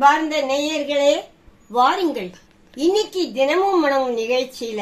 அன்பார்ந்த நேயர்களே வாருங்கள் இன்னைக்கு தினமும் மனம் நிகழ்ச்சியில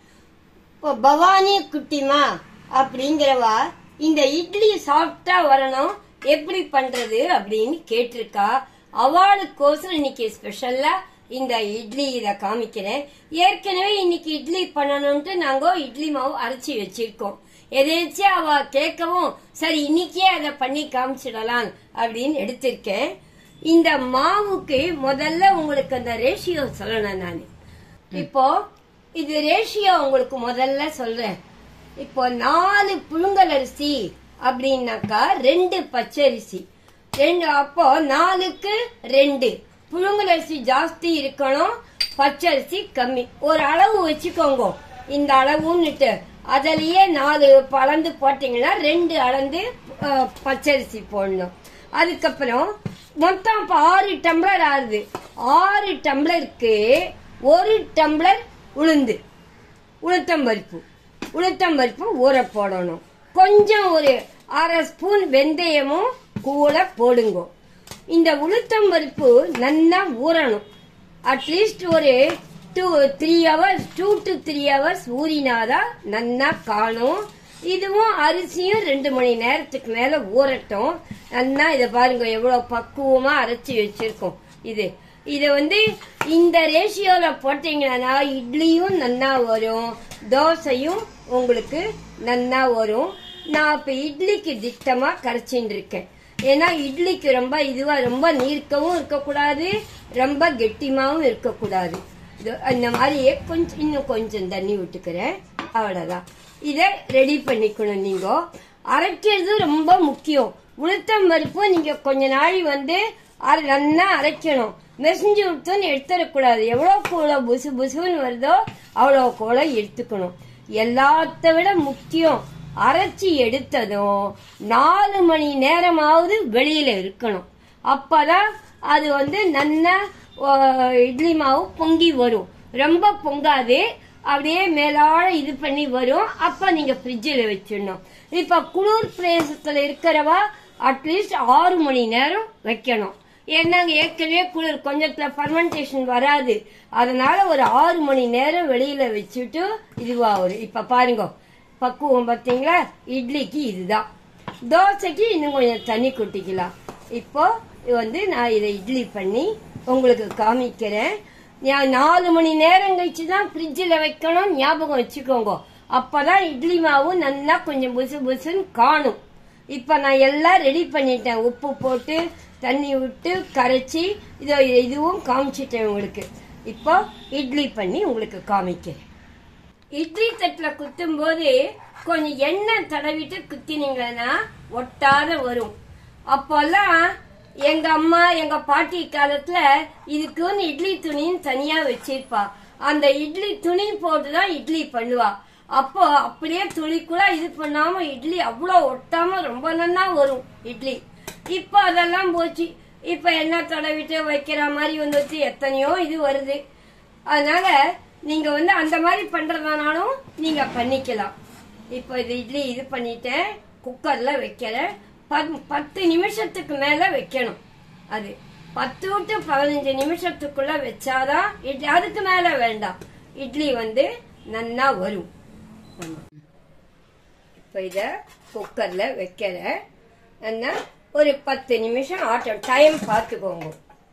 இப்போ பவானி குட்டிமா அப்படிங்கிறவா இந்த இட்லி சாப்பிட்டா வரணும் எப்படி பண்றது அப்படின்னு கேட்டிருக்கா அவளுக்கோசரம் இன்னைக்கு ஸ்பெஷல்லா இந்த இட்லி இத காமிக்கிறேன் ஏற்கனவே இன்னைக்கு இட்லி பண்ணணும்ட்டு நாங்க இட்லி மாவு அரைச்சி வச்சிருக்கோம் எதேச்சியா அவ கேட்கவும் சரி இன்னைக்கே அதை பண்ணி காமிச்சிடலாம் அப்படின்னு எடுத்திருக்கேன் இந்த மாவுக்கு முதல்ல உங்களுக்கு அந்த ரேஷியோ சொல்லணும் நான் இப்போ இது ரேஷியோ உங்களுக்கு முதல்ல சொல்றேன் இப்போ நாலு புழுங்கல் அரிசி அப்படின்னாக்கா ரெண்டு பச்சரிசி ரெண்டு அப்போ நாலுக்கு ரெண்டு புழுங்கல் அரிசி ஜாஸ்தி இருக்கணும் பச்சரிசி கம்மி ஒரு அளவு வச்சுக்கோங்க இந்த அளவுன்னுட்டு அதுலயே நாலு பழந்து போட்டீங்கன்னா ரெண்டு அளந்து அஹ், பச்சரிசி போடணும் அதுக்கப்புறம் மொத்தம் இப்ப ஆறு டம்ளர் ஆகுது ஆறு டம்ளருக்கு ஒரு டம்ளர் உளுந்து உளுத்தம்பருப்பு உளுத்தம்பருப்பு ஊற போடணும் கொஞ்சம் ஒரு அரை ஸ்பூன் வெந்தயமும் கூட போடுங்க இந்த உளுத்தம்பருப்பு நல்லா ஊறணும் அட்லீஸ்ட் ஒரு two three hours two two three hours ஊறினாதான் நல்லா காணும் இதுவும் அரிசியும் ரெண்டு மணி நேரத்துக்கு மேல ஊறட்டும் நல்லா இதை பாருங்க எவ்வளவு பக்குவமா அரைச்சி வச்சிருக்கோம் இது இத வந்து இந்த ரேஷியோல போட்டீங்கன்னா இட்லியும் நல்லா வரும் தோசையும் உங்களுக்கு நல்லா வரும் நான் இப்ப இட்லிக்கு திட்டமா கரைச்சிட்டு இருக்கேன் ஏன்னா இட்லிக்கு ரொம்ப இதுவா ரொம்ப நீர்க்கவும் இருக்கக்கூடாது ரொம்ப கெட்டிமாவும் இருக்கக்கூடாது இது இந்த மாதிரியே கொஞ்சம் இன்னும் கொஞ்சம் தண்ணி விட்டுக்கிறேன் அவ்வளவுதான் இதை ரெடி பண்ணிக்கணும் நீங்க அரைக்கிறது ரொம்ப முக்கியம் உளுத்தம் பருப்பு நீங்க கொஞ்ச நாள் வந்து அரை- நல்லா அரைக்கணும் மெசஞ்சு விட்டுன்னு எடுத்துடக்கூடாது எவ்வளோ கூட புசு புசுன்னு வருதோ அவ்வளோ கூட எடுத்துக்கணும் எல்லாத்த விட முக்கியம் அரைச்சி எடுத்ததும் நாலு மணி நேரமாவது வெளியில இருக்கணும் அப்பதான் அது வந்து நல்லா ஆஹ், இட்லி மாவு பொங்கி வரும் ரொம்ப பொங்காது அப்படியே மேலாட இது பண்ணி வரும் அப்ப நீங்க ஃப்ரிட்ஜில் வச்சிடணும் இப்ப குளிர் பிரதேசத்துல இருக்கிறவா அட்லீஸ்ட் ஆறு மணி நேரம் வைக்கணும் ஏன்னா அங்க ஏற்கனவே குளிர் கொஞ்சத்துல ஃபர்மெண்டேஷன் வராது அதனால ஒரு ஆறு மணி நேரம் வெளியில வச்சுட்டு இதுவா வரும் இப்ப பாருங்க பக்குவம் பார்த்தீங்களா இட்லிக்கு இதுதான் தோசைக்கு இன்னும் கொஞ்சம் தண்ணி கொட்டிக்கலாம் இப்போ இது வந்து நான் இதை இட்லி பண்ணி உங்களுக்கு காமிக்கிறேன் நான் நாலு மணி நேரம் கழிச்சு தான் ஃப்ரிட்ஜில் வைக்கணும் ஞாபகம் வச்சுக்கோங்க அப்பதான் இட்லி மாவு நல்லா கொஞ்சம் புசு புசுன்னு காணும் இப்ப நான் எல்லாம் ரெடி பண்ணிட்டேன் உப்பு போட்டு தண்ணி விட்டு கரைச்சி இதோ இதுவும் காமிச்சிட்டேன் உங்களுக்கு இப்போ இட்லி பண்ணி உங்களுக்கு காமிக்கிறேன் இட்லி தட்டுல குத்தும் போது கொஞ்சம் எண்ணெய் தடவிட்டு குத்தினீங்கன்னா ஒட்டாத வரும் அப்போல்லாம் எங்க அம்மா எங்க பாட்டி காலத்துல இதுக்குன்னு இட்லி துணின்னு தனியா வச்சிருப்பா அந்த இட்லி துணி போட்டுதான் இட்லி பண்ணுவா அப்போ அப்படியே துணிக்குள்ள இது பண்ணாம இட்லி அவ்வளோ ஒட்டாம ரொம்ப நன்னா வரும் இட்லி இப்போ அதெல்லாம் போச்சு இப்ப எண்ணெய் தடவிட்டு வைக்கிற மாதிரி வந்துச்சு எத்தனையோ இது வருது அதனால நீங்க வந்து அந்த மாதிரி பண்றதுனாலும் நீங்க பண்ணிக்கலாம் இப்போ இது இட்லி இது பண்ணிட்டேன் குக்கர்ல வைக்கிறேன் பத்- பத்து நிமிஷத்துக்கு மேல வைக்கணும் அது பத்து டு பதினஞ்சு நிமிஷத்துக்குள்ள வச்சாதான் இட்லி அதுக்கு மேல வேண்டாம் இட்லி வந்து நன்னா வரும் ஆமா. இப்போ இத குக்கர்ல வைக்கிறேன் என்ன ஒரு பத்து நிமிஷம் ஆட்டம் டைம் பார்த்துக்கோங்க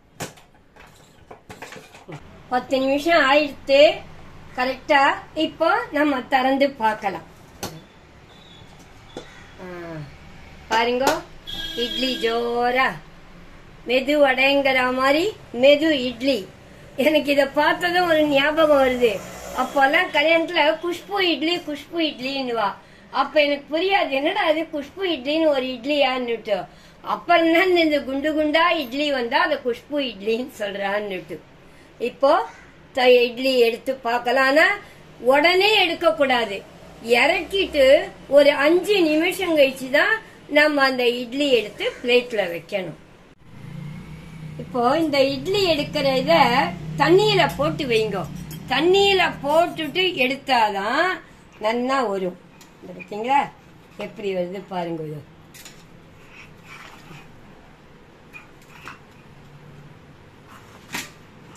பத்து நிமிஷம் ஆயிடுத்து கரெக்டா இப்போ நம்ம திறந்து பார்க்கலாம் ஆ, பாருங்க இட்லி ஜோரா மெது வடைங்கிற மாதிரி மெது இட்லி எனக்கு இத பார்த்ததும் ஒரு ஞாபகம் வருது அப்பெல்லாம் கல்யாணத்துல குஷ்பு இட்லி குஷ்பு இட்லின்னுவா அப்ப எனக்கு புரியாது என்னடா அது குஷ்பு இட்லின்னு ஒரு இட்லியான்னுட்டு அப்புறம் தான் இந்த குண்டு குண்டா இட்லி வந்தா அதை குஷ்பு இட்லின்னு சொல்றான்னுட்டு இப்போ த- இட்லி எடுத்து பார்க்கலாம் ஆனா உடனே எடுக்க கூடாது இறக்கிட்டு ஒரு அஞ்சு நிமிஷம் கழிச்சு தான் நம்ம அந்த இட்லி எடுத்து பிளேட்ல வைக்கணும் இப்போ இந்த இட்லி எடுக்கிற இத தண்ணியில போட்டு வைங்க தண்ணியில போட்டுட்டு எடுத்தாதான் நன்னா வரும் இந்த பார்த்தீங்களா எப்படி வருது பாருங்க இது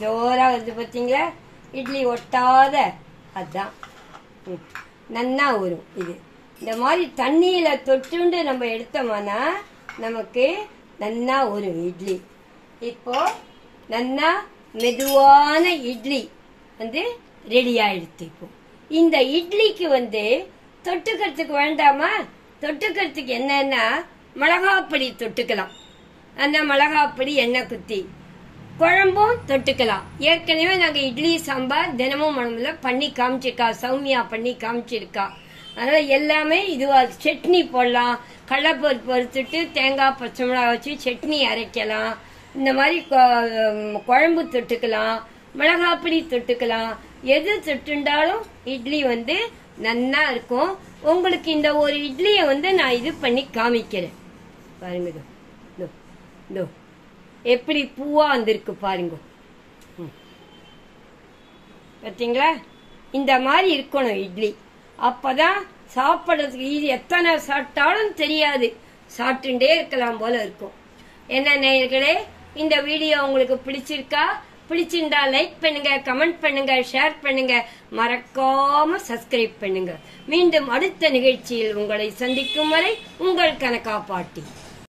ஜோரா வருது பார்த்தீங்களா இட்லி ஒட்டாத அதான் ம். நன்னா வரும் இது இந்த மாதிரி தண்ணியில தொட்டுண்டு நம்ம எடுத்தோம்னா நமக்கு நன்னா வரும் இட்லி இப்போ நன்னா மெதுவான இட்லி வந்து ரெடி ஆயிடுச்சு இப்போ இந்த இட்லிக்கு வந்து தொட்டுக்கிறதுக்கு வேண்டாமா தொட்டுக்கிறதுக்கு என்னன்னா மிளகாப்பொடி தொட்டுக்கலாம் அந்த மிளகாப்பொடி எண்ணெய் குத்தி குழம்பும் தொட்டுக்கலாம் ஏற்கனவே நாங்க இட்லி சாம்பார் தினமும் மனமுல பண்ணி காமிச்சிருக்கா சௌமியா பண்ணி காமிச்சிருக்கா அதனால எல்லாமே இதுவா சட்னி போடலாம் கடலைப்பருப்பு வறுத்துட்டு தேங்காய் பச்சை மிளகா வச்சு சட்னி அரைக்கலாம் இந்த மாதிரி கொ- குழம்பு தொட்டுக்கலாம் மிளகாப்பொடி தொட்டுக்கலாம் எது தொட்டுண்டாலும் இட்லி வந்து நன்னா இருக்கும் உங்களுக்கு இந்த ஒரு இட்லியை வந்து நான் இது பண்ணி காமிக்கிறேன் பாருங்க இதோ. இதோ இதோ எப்படி பூவா வந்திருக்கு பாருங்க ம். பாத்தீங்களா இந்த மாதிரி இருக்கணும் இட்லி அப்பதான் சாப்பிடுறதுக்கு இது எத்தனை சாப்பிட்டாலும் தெரியாது சாப்பிட்டுட்டே இருக்கலாம் போல இருக்கும் என்ன நேயர்களே இந்த வீடியோ உங்களுக்கு பிடிச்சிருக்கா பிடிச்சிருந்தா லைக் பண்ணுங்க கமெண்ட் பண்ணுங்க ஷேர் பண்ணுங்க மறக்காம சப்ஸ்கிரைப் பண்ணுங்க மீண்டும் அடுத்த நிகழ்ச்சியில் உங்களை சந்திக்கும் வரை உங்கள் கணக்கா பாட்டி